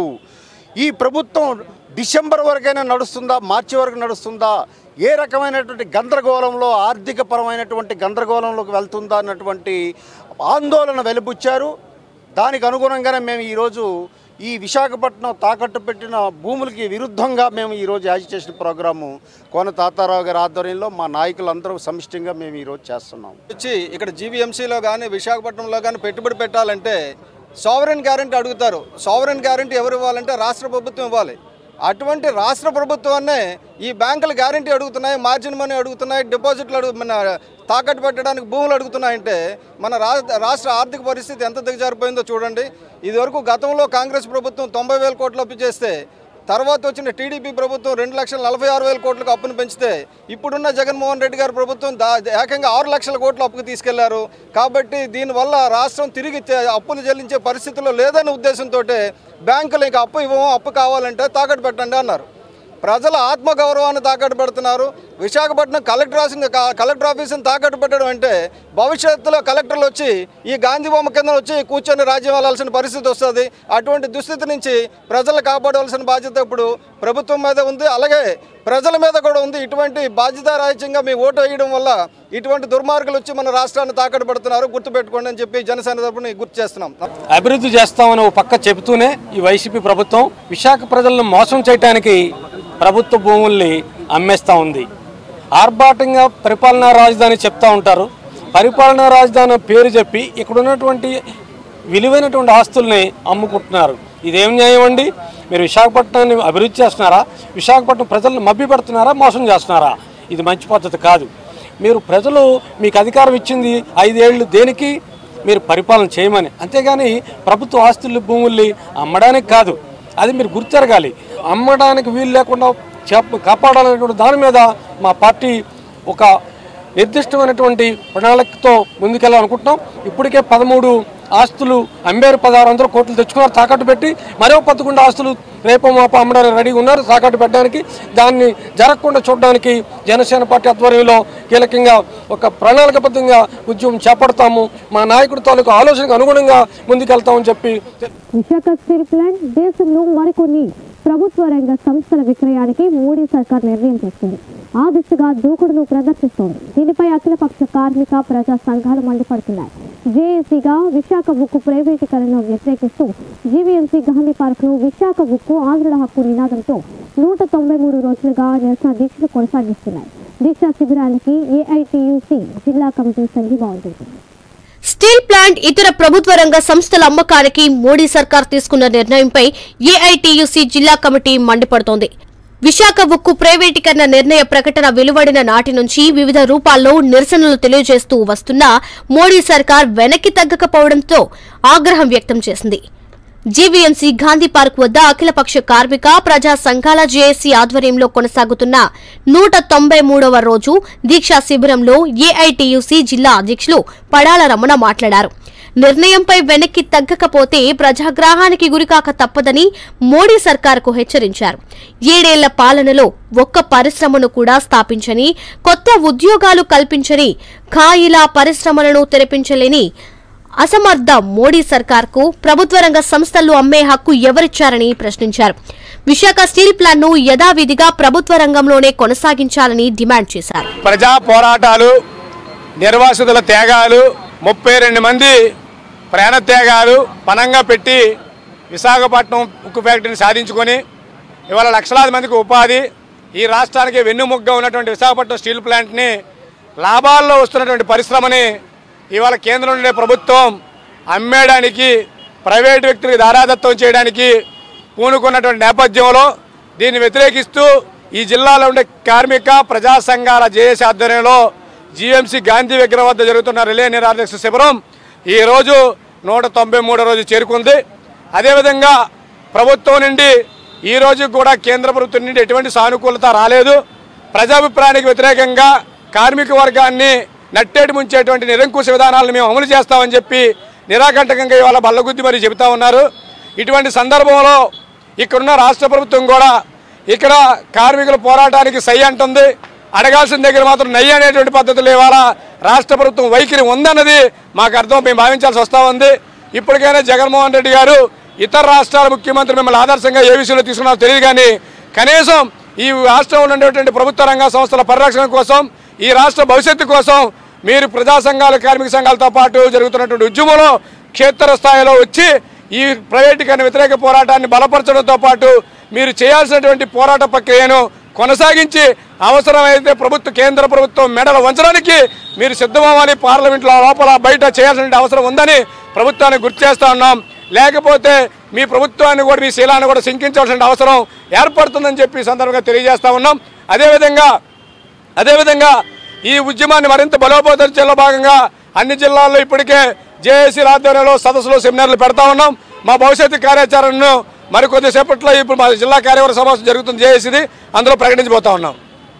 ఈ ప్రభుత్వం డిసెంబర్ వరకైనా నడుస్తుందా మార్చి వరకు నడుస్తుందా ఏ రకమైనటువంటి గందరగోళంలో ఆర్థిక పరమైనటువంటి గందరగోళంలోకి వెళ్తుందా అన్నటువంటి ఆందోళన వెలిబుచ్చారు దానికి అనుగుణంగానే మేము ఈరోజు ఈ విశాఖపట్నం తాకట్టు పెట్టిన భూములకి విరుద్ధంగా మేము ఈరోజు యాజిటేషన్ ప్రోగ్రాము కోన తాతారావు గారి ఆధ్వర్యంలో మా నాయకులందరూ సమిష్టిగా మేము ఈరోజు చేస్తున్నాం వచ్చి ఇక్కడ జీవీఎంసీలో కానీ విశాఖపట్నంలో కానీ పెట్టుబడి పెట్టాలంటే సావరెన్ గ్యారంటీ అడుగుతారు సావరెన్ గ్యారంటీ ఎవరు ఇవ్వాలంటే రాష్ట్ర ప్రభుత్వం ఇవ్వాలి అటువంటి రాష్ట్ర ప్రభుత్వాన్నే ఈ బ్యాంకులు గ్యారంటీ అడుగుతున్నాయి మార్జిన్ మనీ అడుగుతున్నాయి డిపాజిట్లు అడుగు మన తాకట్టు పెట్టడానికి భూములు అడుగుతున్నాయంటే మన రా రాష్ట్ర ఆర్థిక పరిస్థితి ఎంత దిగజారిపోయిందో చూడండి ఇదివరకు గతంలో కాంగ్రెస్ ప్రభుత్వం తొంభై వేల కోట్లు అప్పు చేస్తే తర్వాత వచ్చిన టీడీపీ ప్రభుత్వం రెండు లక్షల నలభై ఆరు వేల కోట్లకు అప్పును పెంచితే ఇప్పుడున్న జగన్మోహన్ రెడ్డి గారి ప్రభుత్వం దా ఏకంగా ఆరు లక్షల కోట్ల అప్పుకు తీసుకెళ్లారు కాబట్టి దీనివల్ల రాష్ట్రం తిరిగి తె- అప్పులు చెల్లించే పరిస్థితిలో లేదనే ఉద్దేశంతో బ్యాంకులు ఇంకా అప్పు ఇవ్వము అప్పు కావాలంటే తాకట్టు పెట్టండి అన్నారు ప్రజల ఆత్మగౌరవాన్ని తాకట్టు పెడుతున్నారు విశాఖపట్నం కలెక్టర్ ఆఫీస్ కలెక్టర్ ఆఫీస్ని తాకట్టు పెట్టడం అంటే భవిష్యత్తులో కలెక్టర్లు వచ్చి ఈ గాంధీ బొమ్మ కింద వచ్చి కూర్చొని రాజ్యం వెళ్ళాల్సిన పరిస్థితి వస్తుంది అటువంటి దుస్థితి నుంచి ప్రజలు కాపాడవలసిన బాధ్యత ఇప్పుడు ప్రభుత్వం మీద ఉంది అలాగే ప్రజల మీద కూడా ఉంది ఇటువంటి బాధ్యతారాహిత్యంగా మీ ఓటు వేయడం వల్ల ఇటువంటి దుర్మార్గులు వచ్చి మన రాష్ట్రాన్ని తాకట్టు పెడుతున్నారు గుర్తుపెట్టుకోండి అని చెప్పి జనసేన తరపున గుర్తు చేస్తున్నాం అభివృద్ధి చేస్తామని ఒక పక్క చెబుతూనే ఈ వైసీపీ ప్రభుత్వం విశాఖ ప్రజలను మోసం చేయడానికి ప్రభుత్వ భూముల్ని అమ్మేస్తూ ఉంది ఆర్భాటంగా పరిపాలనా రాజధాని చెప్తా ఉంటారు పరిపాలనా రాజధాని పేరు చెప్పి ఇక్కడ ఉన్నటువంటి విలువైనటువంటి ఆస్తుల్ని అమ్ముకుంటున్నారు ఇదేం న్యాయం అండి మీరు విశాఖపట్నాన్ని అభివృద్ధి చేస్తున్నారా విశాఖపట్నం ప్రజలను మభ్య పెడుతున్నారా మోసం చేస్తున్నారా ఇది మంచి పద్ధతి కాదు మీరు ప్రజలు మీకు అధికారం ఇచ్చింది ఐదేళ్లు దేనికి మీరు పరిపాలన చేయమని అంతేగాని ప్రభుత్వ ఆస్తులు భూముల్ని అమ్మడానికి కాదు అది మీరు గుర్తెరగాలి అమ్మడానికి వీలు లేకుండా చెప్ప కాపాడాలనేటువంటి దాని మీద మా పార్టీ ఒక నిర్దిష్టమైనటువంటి ప్రణాళికతో ముందుకెళ్ళాలనుకుంటున్నాం ఇప్పటికే పదమూడు ఆస్తులు అమ్మేరు పదహారు వందల కోట్లు తెచ్చుకున్నారు తాకట్టు పెట్టి మరో పదకొండు ఆస్తులు రేపు మాప అమ్మడానికి రెడీగా ఉన్నారు తాకట్టు పెట్టడానికి దాన్ని జరగకుండా చూడడానికి జనసేన పార్టీ ఆధ్వర్యంలో కీలకంగా ఒక ప్రణాళికబద్ధంగా ఉద్యమం చేపడతాము మా నాయకుడి తాలూకు ఆలోచనకు అనుగుణంగా ముందుకెళ్తామని చెప్పి విశాఖ స్టీల్ ప్లాంట్ దేశంలో మరికొన్ని ప్రభుత్వ రంగ సంస్థల విక్రయానికి మోడీ సర్కార్ నిర్ణయం తీసుకుంది ఆ దిశగా దూకుడును ప్రదర్శిస్తోంది దీనిపై అఖిలపక్ష కార్మిక ప్రజా సంఘాలు మండిపడుతున్నాయి జేఏసీగా విశాఖ ఉక్కు ప్రైవేటీకరణను వ్యతిరేకిస్తూ జీవీఎంసీ గాంధీ పార్క్ ను విశాఖ ఉక్కు ఆంధ్రుల హక్కు నినాదంతో నూట తొంభై మూడు రోజులుగా నిరసన దీక్షలు కొనసాగిస్తున్నాయి దీక్షా శిబిరానికి ఏఐటియుసి జిల్లా కమిటీ సంఘీభావం తెలిపింది స్టీల్ ప్లాంట్ ఇతర ప్రభుత్వ రంగ సంస్థల అమ్మకానికి మోడీ సర్కార్ తీసుకున్న నిర్ణయంపై ఏఐటియుసి జిల్లా కమిటీ మండిపడుతోంది విశాఖ ఉక్కు ప్రైవేటీకరణ నిర్ణయ ప్రకటన వెలువడిన నాటి నుంచి వివిధ రూపాల్లో నిరసనలు తెలియజేస్తూ వస్తున్న మోడీ సర్కార్ వెనక్కి తగ్గకపోవడంతో ఆగ్రహం వ్యక్తం చేసింది జీవీఎంసీ గాంధీ పార్క్ వద్ద అఖిలపక్ష కార్మిక ప్రజా సంఘాల జేఏసీ ఆధ్వర్యంలో కొనసాగుతున్న నూట తొంభై మూడవ రోజు దీక్షా శిబిరంలో ఏఐటియుసి జిల్లా అధ్యక్షులు పడాల రమణ మాట్లాడారు నిర్ణయంపై వెనక్కి తగ్గకపోతే ప్రజాగ్రహానికి గురికాక తప్పదని మోడీ సర్కారుకు హెచ్చరించారు ఏడేళ్ల పాలనలో ఒక్క పరిశ్రమను కూడా స్థాపించని కొత్త ఉద్యోగాలు కల్పించని ఖాయిలా పరిశ్రమలను తెరపించలేని అసమర్థ మోడీ సర్కార్కు ప్రభుత్వ రంగ సంస్థలు అమ్మే హక్కు ఎవరిచ్చారని ప్రశ్నించారు విశాఖ స్టీల్ ప్లాంట్ ను యథావిధిగా ప్రభుత్వ రంగంలోనే కొనసాగించాలని డిమాండ్ చేశారు ప్రజా పోరాటాలు నిర్వాసితుల త్యాగాలు ముప్పై రెండు మంది ప్రాణ త్యాగాలు పనంగా పెట్టి విశాఖపట్నం ఉక్కు ఫ్యాక్టరీని సాధించుకొని ఇవాళ లక్షలాది మందికి ఉపాధి ఈ రాష్ట్రానికి వెన్నుముగ్గా ఉన్నటువంటి విశాఖపట్నం స్టీల్ ప్లాంట్ని లాభాల్లో వస్తున్నటువంటి పరిశ్రమని ఇవాళ కేంద్రం నుండి ప్రభుత్వం అమ్మేయడానికి ప్రైవేట్ వ్యక్తులకు దారాదత్తం చేయడానికి పూనుకున్నటువంటి నేపథ్యంలో దీన్ని వ్యతిరేకిస్తూ ఈ జిల్లాలో ఉండే కార్మిక ప్రజా సంఘాల జేఏసీ ఆధ్వర్యంలో జీఎంసీ గాంధీ విగ్రహం వద్ద జరుగుతున్న రిలే నిరాదీక్ష శిబిరం ఈరోజు నూట తొంభై మూడో రోజు చేరుకుంది అదేవిధంగా ప్రభుత్వం నుండి ఈ రోజు కూడా కేంద్ర ప్రభుత్వం నుండి ఎటువంటి సానుకూలత రాలేదు ప్రజాభిప్రాయానికి వ్యతిరేకంగా కార్మిక వర్గాన్ని నట్టేటి ముంచేటువంటి నిరంకుశ విధానాలను మేము అమలు చేస్తామని చెప్పి నిరాకంటకంగా ఇవాళ బల్లగుద్ది మరి చెబుతా ఉన్నారు ఇటువంటి సందర్భంలో ఇక్కడున్న రాష్ట్ర ప్రభుత్వం కూడా ఇక్కడ కార్మికుల పోరాటానికి సై అంటుంది అడగాల్సిన దగ్గర మాత్రం నయ్యి అనేటువంటి పద్ధతులు ఇవాళ రాష్ట్ర ప్రభుత్వం వైఖరి ఉందన్నది మాకు అర్థం మేము భావించాల్సి వస్తూ ఉంది ఇప్పటికైనా జగన్మోహన్ రెడ్డి గారు ఇతర రాష్ట్రాల ముఖ్యమంత్రి మిమ్మల్ని ఆదర్శంగా ఏ విషయంలో తీసుకున్నారో తెలియదు కానీ కనీసం ఈ రాష్ట్రంలో ఉండేటువంటి ప్రభుత్వ రంగ సంస్థల పరిరక్షణ కోసం ఈ రాష్ట్ర భవిష్యత్తు కోసం మీరు ప్రజా సంఘాలు కార్మిక సంఘాలతో పాటు జరుగుతున్నటువంటి ఉద్యమంలో క్షేత్ర స్థాయిలో వచ్చి ఈ ప్రైవేటీకరణ వ్యతిరేక పోరాటాన్ని బలపరచడంతో పాటు మీరు చేయాల్సినటువంటి పోరాట ప్రక్రియను కొనసాగించి అవసరమైతే ప్రభుత్వ కేంద్ర ప్రభుత్వం మెడలు వంచడానికి మీరు సిద్ధమవ్వాలి పార్లమెంట్లో లోపల బయట చేయాల్సిన అవసరం ఉందని ప్రభుత్వాన్ని గుర్తు చేస్తా ఉన్నాం లేకపోతే మీ ప్రభుత్వాన్ని కూడా మీ శీలాన్ని కూడా శంకించాల్సిన అవసరం ఏర్పడుతుందని చెప్పి ఈ సందర్భంగా తెలియజేస్తా ఉన్నాం అదేవిధంగా అదేవిధంగా ఈ ఉద్యమాన్ని మరింత బలోపేతం చేయలో భాగంగా అన్ని జిల్లాల్లో ఇప్పటికే జేఏసీ ఆధ్వర్యంలో సదస్సులు సెమినార్లు పెడతా ఉన్నాం మా భవిష్యత్తు కార్యాచరణను మరికొద్దిసేపట్లో ఇప్పుడు మా జిల్లా కార్యవర్గ సమావేశం జరుగుతుంది జేఏసీది అందులో ప్రకటించబోతా ఉన్నాం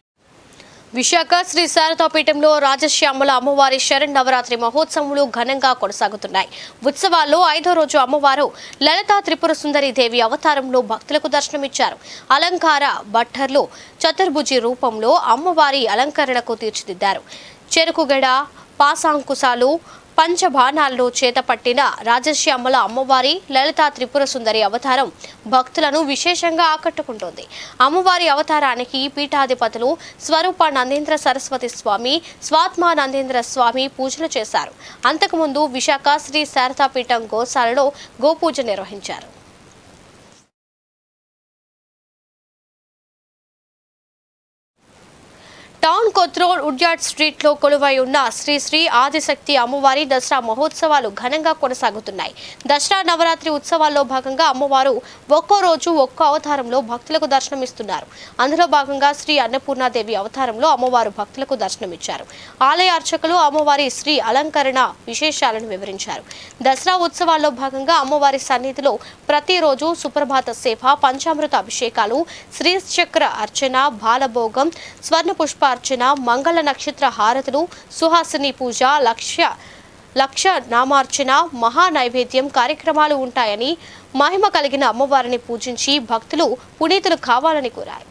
విశాఖ శ్రీ శారదాపీఠంలో రాజశ్యామల అమ్మవారి శరణ్ నవరాత్రి మహోత్సవములు ఘనంగా కొనసాగుతున్నాయి ఉత్సవాల్లో ఐదో రోజు అమ్మవారు లలితా త్రిపుర సుందరి దేవి అవతారంలో భక్తులకు దర్శనమిచ్చారు అలంకార బట్టర్లు చతుర్భుజి రూపంలో అమ్మవారి అలంకరణకు తీర్చిదిద్దారు చెరుకుగడ పాసాంకుశాలు పంచబాణాల్లో చేతపట్టిన రాజశ్యామల అమ్మవారి లలితా త్రిపుర సుందరి అవతారం భక్తులను విశేషంగా ఆకట్టుకుంటోంది అమ్మవారి అవతారానికి పీఠాధిపతులు స్వరూప నందేంద్ర సరస్వతి స్వామి స్వాత్మ నందేంద్ర స్వామి పూజలు చేశారు అంతకుముందు విశాఖ శ్రీ శారదాపీఠం గోశాలలో గోపూజ నిర్వహించారు టౌన్ కొత్రోడ్ ఉడ్యాడ్ స్ట్రీట్ లో కొలువై ఉన్న శ్రీ శ్రీ ఆదిశక్తి అమ్మవారి దసరా మహోత్సవాలు ఘనంగా కొనసాగుతున్నాయి దసరా నవరాత్రి ఉత్సవాల్లో భాగంగా అమ్మవారు ఒక్కో రోజు ఒక్కో అవతారంలో భక్తులకు దర్శనమిస్తున్నారు అందులో భాగంగా శ్రీ అన్నపూర్ణాదేవి అవతారంలో అమ్మవారు భక్తులకు దర్శనమిచ్చారు ఆలయ అర్చకులు అమ్మవారి శ్రీ అలంకరణ విశేషాలను వివరించారు దసరా ఉత్సవాల్లో భాగంగా అమ్మవారి సన్నిధిలో ప్రతిరోజు సుప్రభాత సేవ పంచామృత అభిషేకాలు శ్రీచక్ర అర్చన బాలభోగం స్వర్ణ పుష్పార్చన మంగళ నక్షత్ర హారతులు సుహాసిని పూజ లక్ష్య లక్ష నామార్చన మహా నైవేద్యం కార్యక్రమాలు ఉంటాయని మహిమ కలిగిన అమ్మవారిని పూజించి భక్తులు పునీతులు కావాలని కోరారు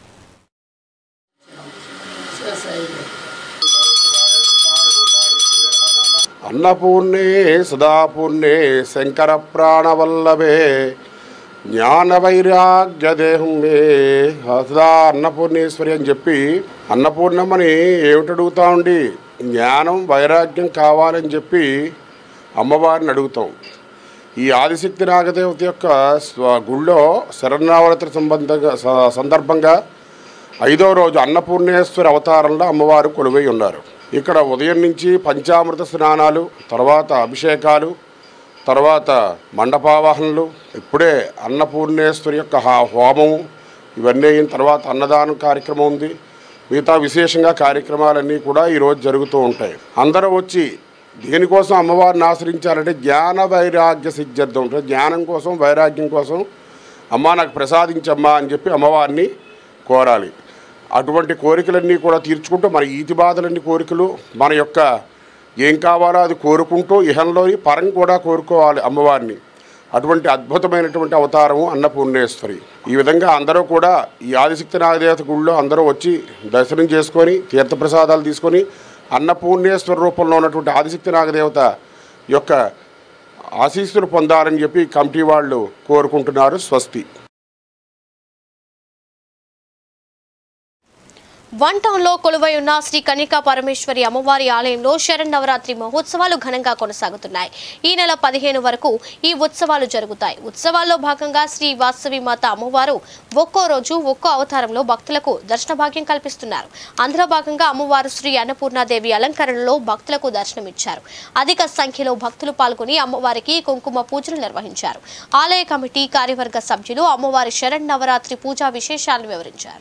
అన్నపూర్ణే సుధాపూర్ణే శంకర ప్రాణవల్లభే జ్ఞాన వైరాగ్య దేహం మే హసదా అన్నపూర్ణేశ్వరి అని చెప్పి అన్నపూర్ణమ్మని ఏమిటి అడుగుతా ఉండి జ్ఞానం వైరాగ్యం కావాలని చెప్పి అమ్మవారిని అడుగుతాం ఈ ఆదిశక్తి నాగదేవత యొక్క స్వ- గుళ్ళో శరణావరాత్రి సంబంధంగా స- సందర్భంగా ఐదో రోజు అన్నపూర్ణేశ్వరి అవతారంలో అమ్మవారు కొలువై ఉన్నారు ఇక్కడ ఉదయం నుంచి పంచామృత స్నానాలు తర్వాత అభిషేకాలు తర్వాత మండపావాహనలు ఇప్పుడే అన్నపూర్ణేశ్వరి యొక్క హా- హోమము ఇవన్నీ అయిన తర్వాత అన్నదానం కార్యక్రమం ఉంది మిగతా విశేషంగా కార్యక్రమాలన్నీ కూడా ఈరోజు జరుగుతూ ఉంటాయి అందరూ వచ్చి దేనికోసం అమ్మవారిని ఆశ్రయించాలంటే జ్ఞాన వైరాగ్య సిద్ధ్యర్థం అంటే జ్ఞానం కోసం వైరాగ్యం కోసం అమ్మ నాకు ప్రసాదించమ్మా అని చెప్పి అమ్మవారిని కోరాలి అటువంటి కోరికలన్నీ కూడా తీర్చుకుంటూ మన ఈతి బాధలన్నీ కోరికలు మన యొక్క ఏం కావాలో అది కోరుకుంటూ ఇహంలోని పరం కూడా కోరుకోవాలి అమ్మవారిని అటువంటి అద్భుతమైనటువంటి అవతారము అన్నపూర్ణేశ్వరి ఈ విధంగా అందరూ కూడా ఈ ఆదిశక్తి నాగదేవత గుళ్ళో అందరూ వచ్చి దర్శనం చేసుకొని తీర్థప్రసాదాలు తీసుకొని అన్నపూర్ణేశ్వర రూపంలో ఉన్నటువంటి ఆదిశక్తి నాగదేవత యొక్క ఆశీస్సులు పొందాలని చెప్పి కమిటీ వాళ్ళు కోరుకుంటున్నారు స్వస్తి వన్ టౌన్ లో కొలువై ఉన్న శ్రీ కన్యకా పరమేశ్వరి అమ్మవారి ఆలయంలో శరన్నవరాత్రి మహోత్సవాలు ఘనంగా కొనసాగుతున్నాయి ఈ నెల పదిహేను వరకు ఈ ఉత్సవాలు జరుగుతాయి ఉత్సవాల్లో భాగంగా శ్రీ వాసవి మాత అమ్మవారు ఒక్కో రోజు ఒక్కో అవతారంలో భక్తులకు దర్శన భాగ్యం కల్పిస్తున్నారు అందులో భాగంగా అమ్మవారు శ్రీ అన్నపూర్ణాదేవి అలంకరణలో భక్తులకు దర్శనమిచ్చారు అధిక సంఖ్యలో భక్తులు పాల్గొని అమ్మవారికి కుంకుమ పూజలు నిర్వహించారు ఆలయ కమిటీ కార్యవర్గ సభ్యులు అమ్మవారి శరన్నవరాత్రి పూజా విశేషాలను వివరించారు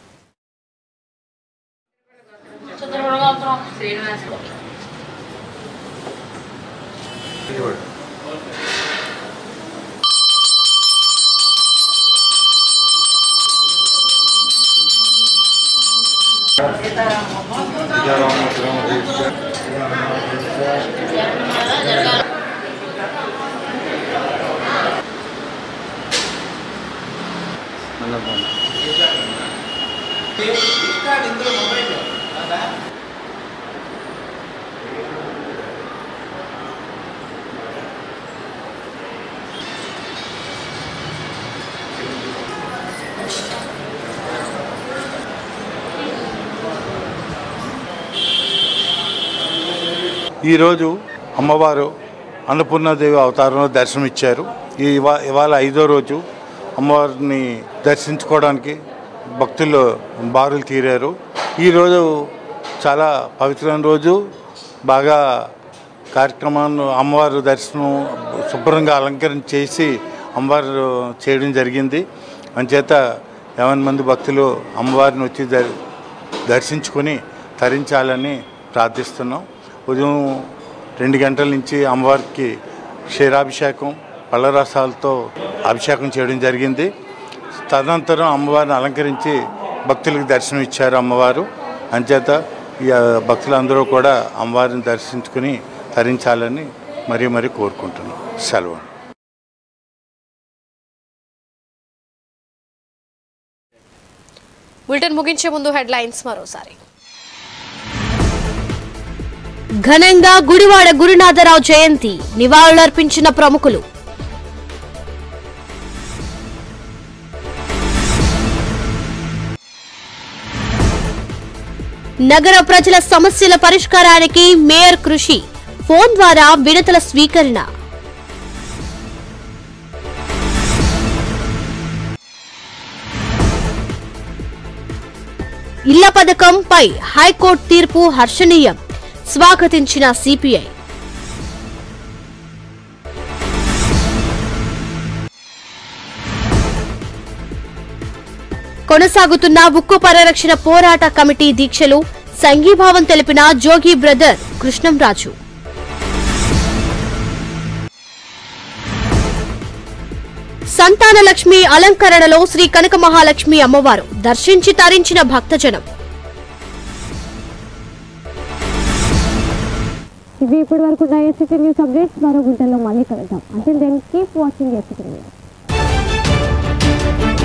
ఈరోజు అమ్మవారు అన్నపూర్ణాదేవి అవతారంలో దర్శనమిచ్చారు ఈ ఇవా- ఇవాళ ఐదో రోజు అమ్మవారిని దర్శించుకోవడానికి భక్తులు బారులు తీరారు ఈరోజు చాలా పవిత్రమైన రోజు బాగా కార్యక్రమాన్ని అమ్మవారు దర్శనం శుభ్రంగా అలంకరణ చేసి అమ్మవారు చేయడం జరిగింది అంచేత యావన్ మంది భక్తులు అమ్మవారిని వచ్చి దర్- దర్శించుకొని తరించాలని ప్రార్థిస్తున్నాం ఉదయం రెండు గంటల నుంచి అమ్మవారికి క్షీరాభిషేకం పళ్ళరసాలతో అభిషేకం చేయడం జరిగింది తదనంతరం అమ్మవారిని అలంకరించి భక్తులకు దర్శనం ఇచ్చారు అమ్మవారు అంచేత ఈ ఆ, భక్తులందరూ కూడా అమ్మవారిని దర్శించుకుని తరించాలని మరీ మరీ కోరుకుంటున్నాం సెలవు బులెటిన్ ముగించే ముందు హెడ్లైన్స్ మరోసారి ఘనంగా గుడివాడ గురునాథరావు జయంతి నివాళులర్పించిన ప్రముఖులు నగర ప్రజల సమస్యల పరిష్కారానికి మేయర్ కృషి ఫోన్ ద్వారా విడతల స్వీకరణ ఇళ్ల పథకంపై హైకోర్టు తీర్పు హర్షణీయం స్వాగతించిన సిపిఐ కొనసాగుతున్న ఉక్కు పరిరక్షణ పోరాట కమిటీ దీక్షలు సంఘీభావం తెలిపిన జోగి బ్రదర్ కృష్ణంరాజు సంతాన లక్ష్మి అలంకరణలో శ్రీ కనక మహాలక్ష్మి అమ్మవారు దర్శించి తరించిన భక్తజనం ఇవి ఇప్పటి వరకు ఎస్సీటీ న్యూస్ అప్డేట్స్ మరో గుంటలో మళ్ళీ కలుద్దాం అంటే then keep watching SCT news